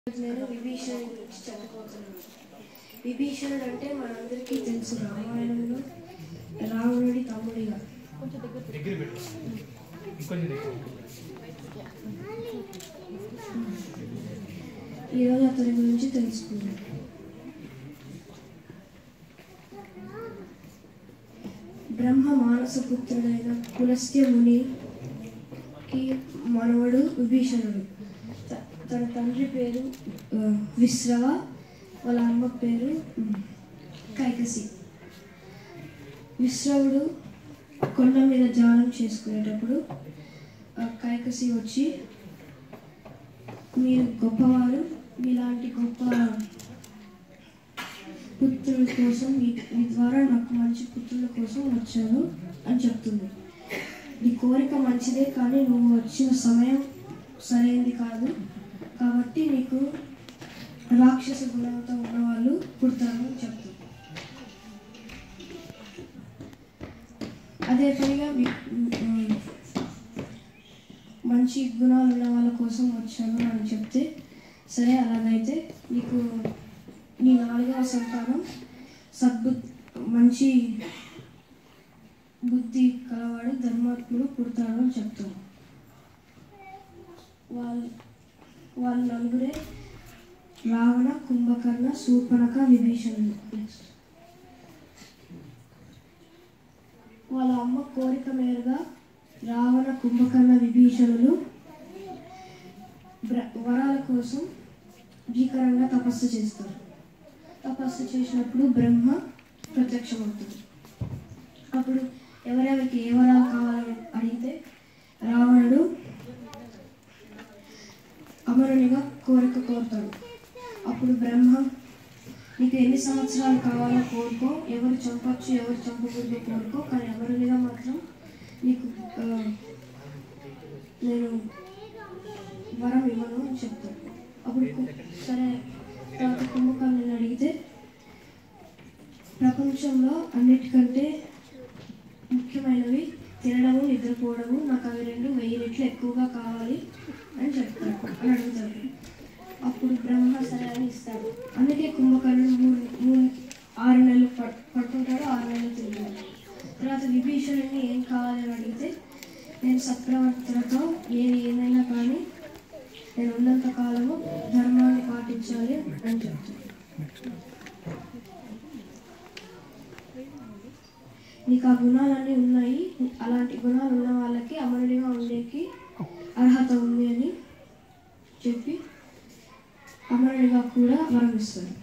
నేను విభీషణుడి గురించి చెప్పబోతున్నాను విభీషణుడు అంటే మనందరికీ తెలుసు రామాయణంలో రావణుడి తమ్ముడిగా దగ్గర పెట్టు ఇంకొంచెం దగ్గర ఈరోజు అతని గురించి తెలుసుకుందాం బ్రహ్మ మానసపుత్రుడైన పులస్త్య మునికి మనవడు విభీషణుడు త- తన తండ్రి పేరు ఆ, విశ్రవ వాళ్ళ అమ్మ పేరు ఉమ్, కైకసి విశ్రవుడు కొండ మీద జానం చేసుకునేటప్పుడు ఆ, కైకసి వచ్చి మీరు గొప్పవారు మీలాంటి గొప్ప పుత్రుల కోసం మీ మీ ద్వారా నాకు మంచి పుత్రుల కోసం వచ్చాను అని చెప్తుంది నీ కోరిక మంచిదే కానీ నువ్వు వచ్చిన సమయం సరైనది కాదు కాబట్టి నీకు రాక్షస గుణంతో ఉన్నవాళ్ళు పుడతారు అని చెప్తుంది అదే పనిగా మీ- ఉమ్, మంచి గుణాలు ఉన్న వాళ్ళ కోసం వచ్చాను అని చెప్తే సరే అలాగైతే నీకు నీ నాలుగవ సంతానం సద్బు మంచి బుద్ధి కలవాడు ధర్మాత్ముడు పుడతాడు అని చెప్తాను వాళ్ళు వాళ్ళు నలుగురే రావణ కుంభకర్ణ శూర్పణక విభీషణుడు నెక్స్ట్ వాళ్ళ అమ్మ కోరిక మేరగా రావణ కుంభకర్ణ విభీషణులు బ్ర- వరాల కోసం భీకరంగా తపస్సు చేస్తారు తపస్సు చేసినప్పుడు బ్రహ్మ ప్రత్యక్షమవుతుంది అప్పుడు ఎవరెవరికి ఏ వరాలు కావాలని అడిగితే రావణుడు అమరునిగా కోరిక కోరుతాడు అప్పుడు బ్రహ్మ నీకు ఎన్ని సంవత్సరాలు కావాలో కోరుకో ఎవరు చంపచ్చు ఎవరు చంపకూడదు కోరుకో కానీ అమరునిగా మాత్రం నీకు ఆ, నేను వరం ఇవ్వను అని చెప్తాడు అప్పుడు కు- సరే తర్వాత కుంభకర్ణుని అడిగితే ప్రపంచంలో అన్నిటికంటే ముఖ్యమైనవి తినడము నిద్రపోవడము నాకు అవి రెండు వెయ్యి రెట్లు ఎక్కువగా కావాలి అని చెప్తాడు అని అడుగుతాడు అప్పుడు బ్రహ్మ సరే అని ఇస్తాడు అందుకే కుంభకర్ణుడు మూడు మూడు ఆరు నెలలు పడ్ పడుకుంటాడు ఆరు నెలలు తింటాడు తర్వాత విభీషణుడిని ఏం కావాలని అడిగితే నేను చక్రవర్తులతో ఏది ఏమైనా కానీ నేను ఉన్నంత కాలము ధర్మాన్ని పాటించాలి అని చెప్తాను నీకు ఆ గుణాలన్నీ ఉన్నాయి అలాంటి గుణాలు ఉన్న వాళ్ళకి అమరుడిగా ఉండేకి అర్హత ఉంది అని చెప్పి అమరుడిగా కూడా వరం ఇస్తాడు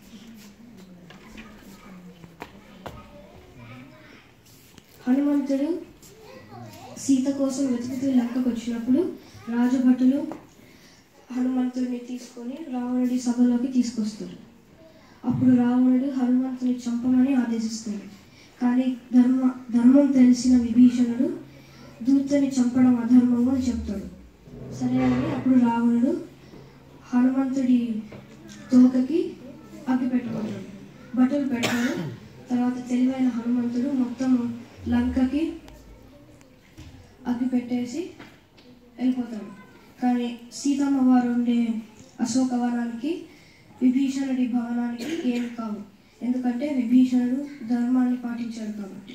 హనుమంతుడు సీత కోసం వెతుకుతూ లంకకు వచ్చినప్పుడు రాజభటులు హనుమంతుడిని తీసుకొని రావణుడి సభలోకి తీసుకొస్తారు అప్పుడు రావణుడు హనుమంతుని చంపమని ఆదేశిస్తాడు కానీ ధర్మ ధర్మం తెలిసిన విభీషణుడు దూతని చంపడం అధర్మము అని చెప్తాడు సరే అని అప్పుడు రావణుడు హనుమంతుడి తోకకి అగ్గి పెట్టమంటాడు బట్టలు పెడతాడు తర్వాత తెలివైన హనుమంతుడు మొత్తం లంకకి అగ్గి పెట్టేసి వెళ్ళిపోతాడు కానీ సీతమ్మ వారు ఉండే అశోకవనానికి విభీషణుడి భవనానికి ఏమి కావు ఎందుకంటే విభీషణుడు ధర్మాన్ని పాటించాడు కాబట్టి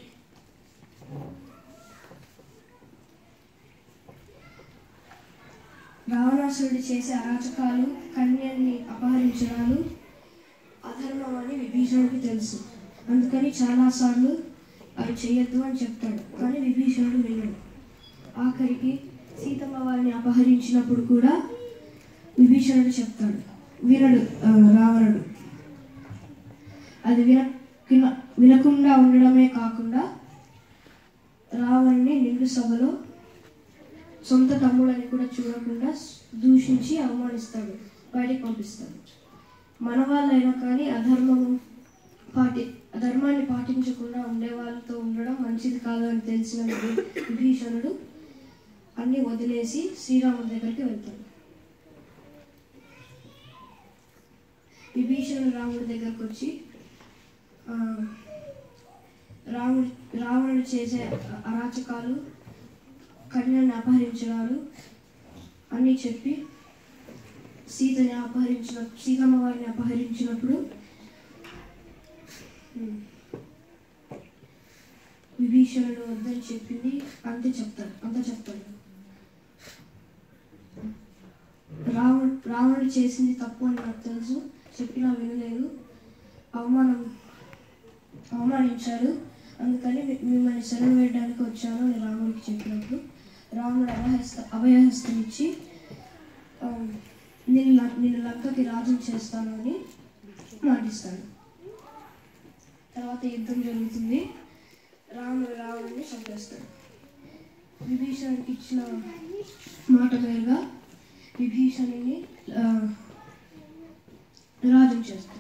రావణాసురుడు చేసే అరాచకాలు కన్యల్ని అపహరించడాలు అధర్మం అని విభీషణుడికి తెలుసు అందుకని చాలాసార్లు అవి చేయొద్దు అని చెప్తాడు కానీ విభీషణుడు వినడు ఆఖరికి సీతమ్మ వారిని అపహరించినప్పుడు కూడా విభీషణుడు చెప్తాడు వినడు ఆ, రావణుడు అది విన విన- వినకుండా ఉండడమే కాకుండా రావణుని నిండు సభలో సొంత తమ్ముడని కూడా చూడకుండా దూషించి అవమానిస్తాడు బయటికి పంపిస్తాడు మన వాళ్ళైనా కానీ అధర్మము పాటి అధర్మాన్ని పాటించకుండా ఉండే వాళ్ళతో ఉండడం మంచిది కాదు అని తెలిసిన విభీ- విభీషణుడు అన్ని వదిలేసి శ్రీరాముడి దగ్గరికి వెళ్తాడు విభీషణుడు రాముడి దగ్గరకు వచ్చి ఆ, రాముడు రావణుడు చేసే అరాచకాలు కన్యను అపహరించడాలు అన్నీ చెప్పి సీతని అపహరించిన సీతమ్మ వారిని అపహరించినప్పుడు ఉమ్, విభీషణుడు వద్దని చెప్పింది అంతే చెప్తాడు అంతా చెప్తాడు రావణుడు రావణుడు చేసింది తప్పు అని నాకు తెలుసు చెప్పినా వినలేదు అవమానం అవమానించాడు అందుకని మీ- మిమ్మల్ని శరణు వేయడానికి వచ్చాను అని రాముడికి చెప్పినప్పుడు రాముడు అభయహస్త అభయహస్తం ఇచ్చి ఆ, నేను ల- నేను లంకకి రాజుని చేస్తాను అని మాటిస్తాడు తర్వాత యుద్ధం జరుగుతుంది రాముడు రావణుడిని చంపేస్తాడు విభీషణుడికి ఇచ్చిన మాట మేరగా విభీషణుని ఆ, రాజుని చేస్తాడు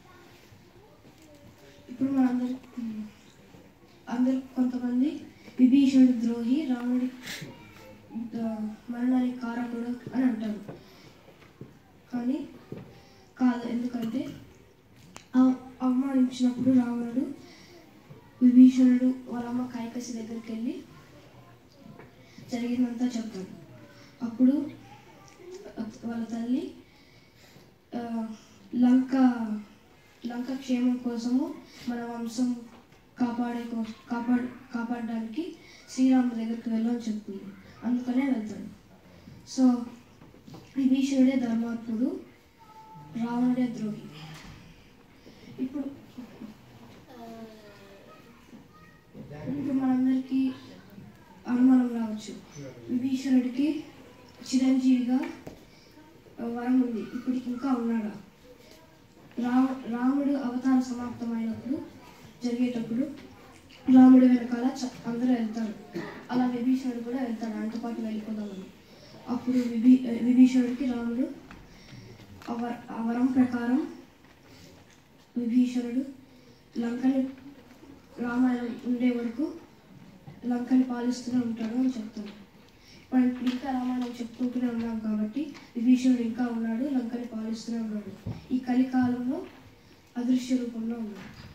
ఇప్పుడు మనందరి అందరు కొంతమంది విభీషణుడు ద్రోహి రాముడి ఆ, మరణానికి కారకుడు అని అంటారు కానీ కాదు ఎందుకంటే అవ- అవమానించినప్పుడు రావణుడు విభీషణుడు వాళ్ళ అమ్మ కైకసి దగ్గరికి వెళ్ళి జరిగిందంతా చెప్తాడు అప్పుడు వాళ్ళ తల్లి ఆ, లంక లంక క్షేమం కోసము మన వంశం కాపాడే కో- కాపాడు కాపాడడానికి శ్రీరాముడి దగ్గరికి వెళ్ళని చెప్తుంది అందుకనే వెళ్తాడు సో విభీషణుడే ధర్మాత్ముడు రావణుడే ద్రోహి ఇప్పుడు ఇప్పుడు మనందరికీ అనుమానం రావచ్చు విభీషణుడికి చిరంజీవిగా వరం ఉంది ఇప్పటికి ఇంకా ఉన్నాడా రామ రాముడు అవతార సమాప్తమైనప్పుడు జరిగేటప్పుడు రాముడు వెనకాల చ- అందరూ వెళ్తారు అలా విభీషణుడు కూడా వెళ్తాడు ఆయనతో పాటు వెళ్ళిపోదామని అప్పుడు విభీ విభీషణుడికి రాముడు ఆ వర- ఆ వరం ప్రకారం విభీషణుడు లంకని రామాయణం ఉండే వరకు లంకని పాలిస్తూనే ఉంటాడు అని చెప్తాను మనం ఇప్పుడు ఇంకా రామాయణం చెప్పుకుంటూనే ఉన్నాం కాబట్టి విభీషణుడు ఇంకా ఉన్నాడు లంకని పాలిస్తూనే ఉన్నాడు ఈ కలికాలంలో అదృశ్య రూపంలో ఉన్నాడు